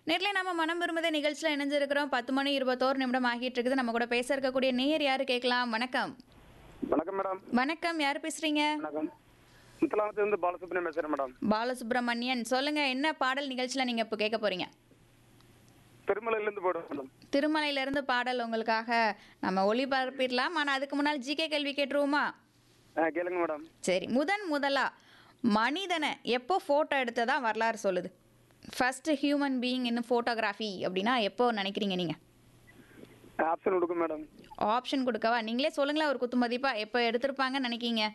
நேர்ல நம்ம மனம் விரும்புத நிகழ்ச்சியில் இணைஞ்சிருக்கிறோம் பத்து மணி இருபத்தோரு நிமிடம் ஆகிட்டு இருக்குது நம்ம கூட பேச இருக்கக்கூடிய நேயர் யாரு கேட்கலாம் வணக்கம் வணக்கம் மேடம் வணக்கம் யார் பேசுறீங்க வணக்கம் முத்தலாமத்திலிருந்து பாலசுப்ரமணியம் பேசுறேன் மேடம் பாலசுப்ரமணியன் சொல்லுங்க என்ன பாடல் நிகழ்ச்சியில் நீங்க இப்போ கேட்க போறீங்க திருமலையிலேருந்து போடுறேன் மேடம் திருமலையிலிருந்து பாடல் உங்களுக்காக நம்ம ஒளிபரப்பிடலாம் ஆனால் அதுக்கு முன்னால் ஜிகே கேள்வி கேட்டுருவோமா ஆ கேளுங்க மேடம் சரி முதன் முதலா மனிதனை எப்போ ஃபோட்டோ எடுத்ததா வரலாறு சொல்லுது first human being in photography அப்படின்னா எப்போ நினைக்கிறீங்க நீங்கள் ஆப்ஷன் கொடுக்கும் மேடம் ஆப்ஷன் கொடுக்கவா நீங்களே சொல்லுங்களேன் ஒரு குத்து மதிப்பா எப்போ எடுத்திருப்பாங்கன்னு நினைக்கீங்க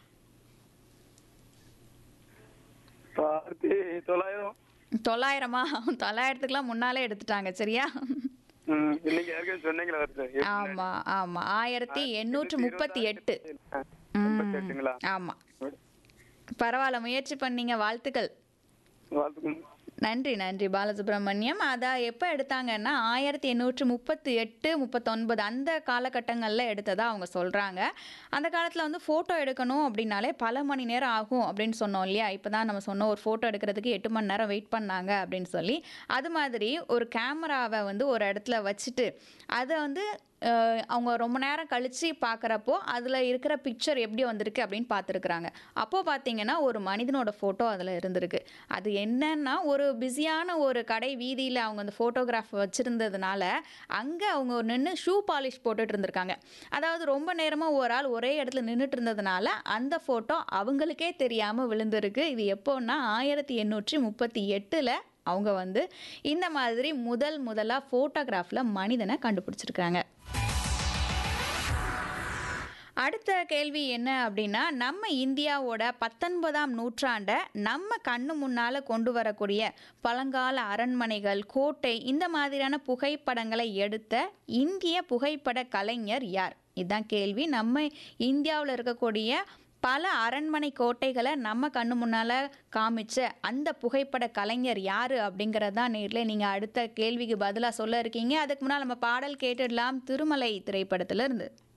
ஆயிரத்தி தொள்ளாயிரம் தொள்ளாயிரமா தொள்ளாயிரத்துக்குலாம் முன்னாலே எடுத்துட்டாங்க சரியா ம், இன்னைக்கு ஏற்கனவே சொன்னீங்களா வருது ஆமா ஆமா ஆயிரத்தி எண்ணூற்று முப்பத்தி எட்டு முப்பத்தி எட்டுங்களா ஆமா பரவாயில்ல முயற்சி பண்ணீங்க வாழ்த்துக்கள் வாழ்த்துக்கும் நன்றி நன்றி பாலசுப்ரமணியம் அதான் எப்போ எடுத்தாங்கன்னா ஆயிரத்தி எண்ணூற்று முப்பத்தி எட்டு முப்பத்தொன்பது அந்த காலகட்டங்களில் எடுத்ததா அவங்க சொல்கிறாங்க அந்த காலத்தில் வந்து ஃபோட்டோ எடுக்கணும் அப்படின்னாலே பல மணி நேரம் ஆகும் அப்படின்னு சொன்னோம் இல்லையா இப்போ தான் நம்ம சொன்னோம் ஒரு ஃபோட்டோ எடுக்கிறதுக்கு எட்டு மணி நேரம் வெயிட் பண்ணாங்க அப்படின்னு சொல்லி அது மாதிரி ஒரு கேமராவை வந்து ஒரு இடத்துல வச்சுட்டு அதை வந்து அஹ், அவங்க ரொம்ப நேரம் கழித்து பார்க்குறப்போ அதில் இருக்கிற பிக்சர் எப்படி வந்திருக்கு அப்படின்னு பார்த்துருக்குறாங்க அப்போது பார்த்தீங்கன்னா ஒரு மனிதனோட ஃபோட்டோ அதில் இருந்திருக்கு அது என்னன்னா ஒரு பிஸியான ஒரு கடை வீதியில் அவங்க அந்த ஃபோட்டோகிராஃப் வச்சுருந்ததுனால அங்கே அவங்க ஒரு நின்று ஷூ பாலிஷ் போட்டுட்டு இருந்திருக்காங்க அதாவது ரொம்ப நேரமாக ஒரு ஆள் ஒரே இடத்துல நின்றுட்டு இருந்ததுனால அந்த ஃபோட்டோ அவங்களுக்கே தெரியாமல் விழுந்திருக்கு இது எப்போன்னா ஆயிரத்தி எண்ணூற்றி முப்பத்தி எட்டில் அவங்க வந்து இந்த மாதிரி முதல் முதலாக ஃபோட்டோகிராஃபில் மனிதனை கண்டுபிடிச்சிருக்காங்க அடுத்த கேள்வி என்ன அப்படின்னா நம்ம இந்தியாவோட பத்தொன்பதாம் நூற்றாண்டை நம்ம கண்ணு முன்னால் கொண்டு வரக்கூடிய பழங்கால அரண்மனைகள் கோட்டை இந்த மாதிரியான புகைப்படங்களை எடுத்த இந்திய புகைப்பட கலைஞர் யார் இதுதான் கேள்வி நம்ம இந்தியாவில் இருக்கக்கூடிய பல அரண்மனை கோட்டைகளை நம்ம கண்ணு முன்னால் காமிச்ச அந்த புகைப்பட கலைஞர் யார் அப்படிங்கிறது தான் நேரில் நீங்கள் அடுத்த கேள்விக்கு பதிலாக சொல்ல இருக்கீங்க அதுக்கு முன்னால் நம்ம பாடல் கேட்டுடலாம் திருமலை திரைப்படத்துல இருந்து